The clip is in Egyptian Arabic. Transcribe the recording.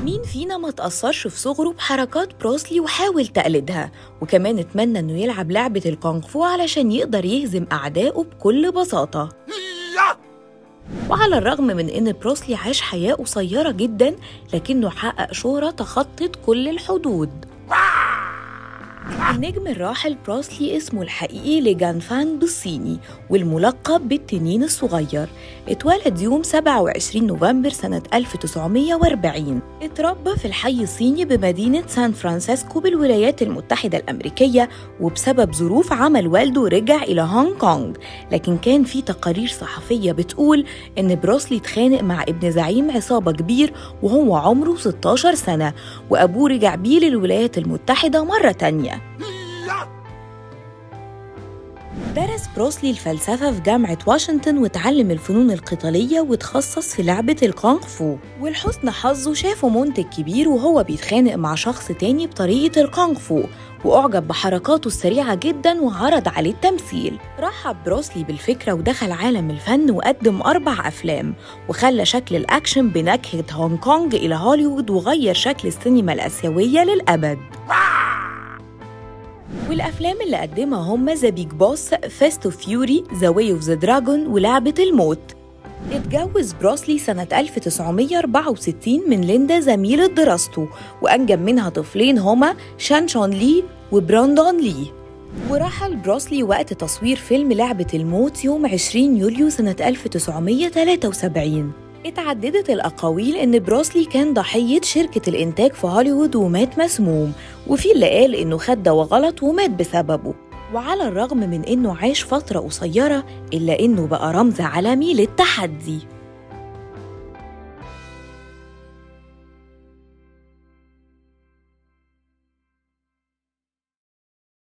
مين فينا ما تأثرش في صغره بحركات بروسلي وحاول تقلدها وكمان اتمنى انه يلعب لعبة الكونغ فو علشان يقدر يهزم أعدائه بكل بساطة وعلى الرغم من ان بروسلي عاش حياة قصيرة جدا لكنه حقق شهرة تخطت كل الحدود النجم الراحل بروسلي اسمه الحقيقي لجان فان بالصيني والملقب بالتنين الصغير اتولد يوم 27 نوفمبر سنة 1940 اتربى في الحي الصيني بمدينة سان فرانسيسكو بالولايات المتحدة الأمريكية وبسبب ظروف عمل والده رجع إلى هونغ كونغ لكن كان في تقارير صحفية بتقول إن بروسلي اتخانق مع ابن زعيم عصابة كبير وهو عمره 16 سنة وأبوه رجع بيه للولايات المتحدة مرة تانية درس بروسلي الفلسفة في جامعة واشنطن وتعلم الفنون القتالية وتخصص في لعبة الكونغ فو ولحسن حظه شافه منتج كبير وهو بيتخانق مع شخص تاني بطريقة الكونغ فو وأعجب بحركاته السريعة جدا وعرض عليه التمثيل رحب بروسلي بالفكرة ودخل عالم الفن وقدم أربع أفلام وخلى شكل الأكشن بنكهة هونغ كونغ إلى هوليوود وغير شكل السينما الآسيوية للأبد والافلام اللي قدمها هم ذا بيج بوس فيست اوف فيوري ذا واي اوف ذا دراجون ولعبه الموت اتجوز بروسلي سنة 1964 من ليندا زميلة دراسته وأنجب منها طفلين هما شان شون لي وبراندون لي ورحل بروسلي وقت تصوير فيلم لعبة الموت يوم 20 يوليو سنة 1973 اتعددت الأقاويل إن بروسلي كان ضحية شركة الإنتاج في هوليوود ومات مسموم وفي اللي قال إنه خد دواء غلط ومات بسببه وعلى الرغم من إنه عاش فترة قصيرة إلا إنه بقى رمز عالمي للتحدي